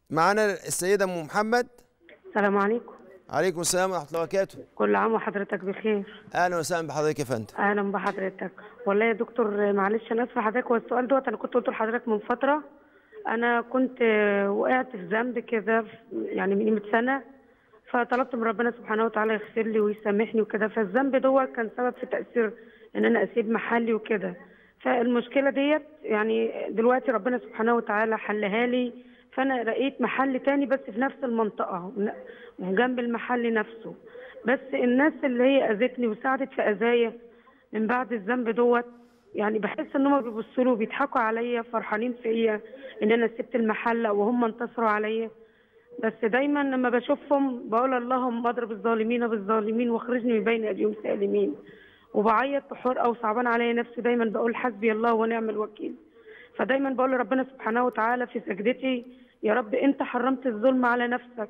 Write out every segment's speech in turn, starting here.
معانا السيدة أم محمد السلام عليكم عليكم السلام ورحمة الله وبركاته كل عام وحضرتك بخير أهلا وسهلا بحضرتك يا فندم اهلا بحضرتك والله يا دكتور معلش انا اسفه حضرتك هو السؤال دوت انا كنت قلت لحضرتك من فتره انا كنت آه، وقعت في ذنب كده في- يعني من قيمه سنه فطلبت من ربنا سبحانه وتعالى يغفر لي ويسامحني وكده فالذنب دوت كان سبب في تاثير ان انا اسيب محلي وكده فالمشكله ديت يعني دلوقتي ربنا سبحانه وتعالى حلها لي فانا لقيت محل تاني بس في نفس المنطقه جنب المحل نفسه بس الناس اللي هي اذتني وساعدت في اذايا من بعد الذنب دوت يعني بحس ان هم بيبصوا له وبيضحكوا عليا فرحانين فيا ان انا سبت المحل وهم انتصروا عليا بس دايما لما بشوفهم بقول اللهم اضرب الظالمين بالظالمين واخرجني من بين ايديهم سالمين وبعيط بحرقه وصعبان عليا نفسي دايما بقول حسبي الله ونعم الوكيل فدايما بقول لربنا سبحانه وتعالى في سجدتي يا رب انت حرمت الظلم على نفسك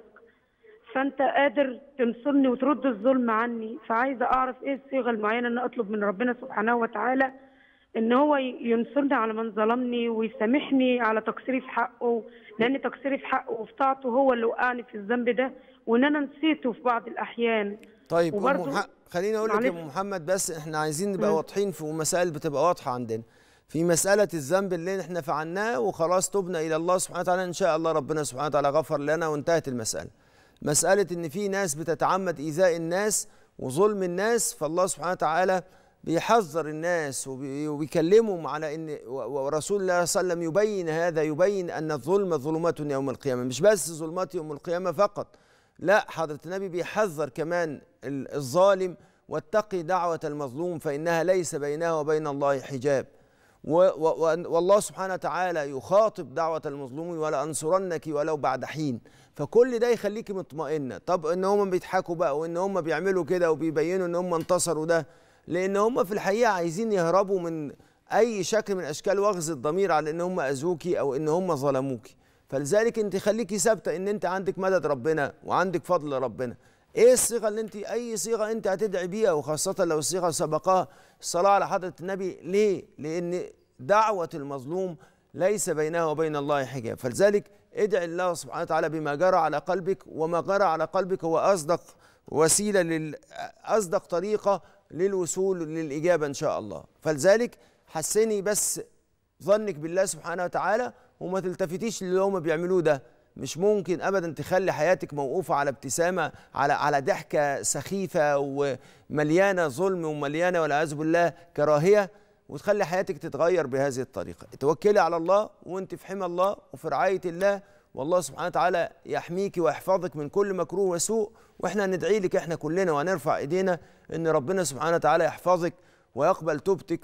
فانت قادر تنصرني وترد الظلم عني فعايزه اعرف ايه الصيغه المعينه ان اطلب من ربنا سبحانه وتعالى ان هو ي- ينصرني على من ظلمني ويسامحني على تقصيري في حقه لان تقصيري في حقه وفي طاعته هو اللي وقعني في الذنب ده وان انا نسيته في بعض الاحيان طيب أم وبرضو- مح... خليني أقول لك يا معلش. أم محمد بس إحنا عايزين نبقى مم. واضحين في مسائل بتبقى واضحة عندنا في مسألة الذنب اللي إحنا فعلناه وخلاص تبنا إلى الله سبحانه وتعالى إن شاء الله ربنا سبحانه وتعالى غفر لنا وانتهت المسألة مسألة إن في ناس بتتعمد إيذاء الناس وظلم الناس فالله سبحانه وتعالى بيحذر الناس وبي- وبيكلمهم على ان و- و- ورسول الله صلى الله عليه وسلم يبين هذا يبين ان الظلم ظلمات يوم القيامه مش بس ظلمات يوم القيامه فقط لا حضره النبي بيحذر كمان ال- الظالم واتقي دعوه المظلوم فانها ليس بينها وبين الله حجاب و و و- والله سبحانه وتعالى يخاطب دعوة المظلوم ولا أنصرنك ولو بعد حين فكل ده يخليكي مطمئنة طب إن هم بيضحكوا بقى وإن هم بيعملوا كده وبيبينوا إن هم انتصروا ده لأن هم في الحقيقة عايزين يهربوا من أي شكل من أشكال وغز الضمير على إن هم أذوكي أو إن هم ظلموكي فلذلك أنت خليكي ثابتة إن أنت عندك مدد ربنا وعندك فضل ربنا ايه الصيغه اللي انت اي صيغه انت هتدعي بيها وخاصه لو الصيغه سبقها الصلاه على حضره النبي ليه لان دعوه المظلوم ليس بينها وبين الله حجاب فلذلك ادعي الله سبحانه وتعالى بما جرى على قلبك وما جرى على قلبك هو اصدق وسيله لل اصدق طريقه للوصول للاجابه ان شاء الله فلذلك حسني بس ظنك بالله سبحانه وتعالى وما تلتفتيش للي هم بيعملوه ده مش ممكن ابدا تخلي حياتك موقوفه على ابتسامه على على ضحكه سخيفه ومليانه ظلم ومليانه والعياذ بالله كراهيه وتخلي حياتك تتغير بهذه الطريقه توكلي على الله وانت في حمى الله وفي رعايه الله والله سبحانه وتعالى يحميك ويحفظك من كل مكروه وسوء واحنا ندعي لك احنا كلنا وهنرفع ايدينا ان ربنا سبحانه وتعالى يحفظك ويقبل توبتك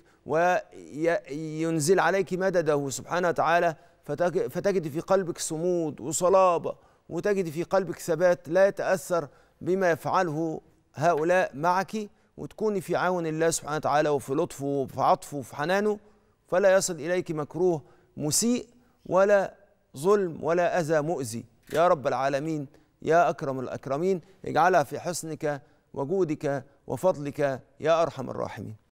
وينزل عليك مدده سبحانه وتعالى فتج- فتجد في قلبك صمود وصلابة وتجد في قلبك ثبات لا يتأثر بما يفعله هؤلاء معك وتكوني في عون الله سبحانه وتعالى وفي لطفه وفي عطفه وفي حنانه فلا يصل إليك مكروه مسيء ولا ظلم ولا أذى مؤذي يا رب العالمين يا أكرم الأكرمين اجعلها في حسنك وجودك وفضلك يا أرحم الراحمين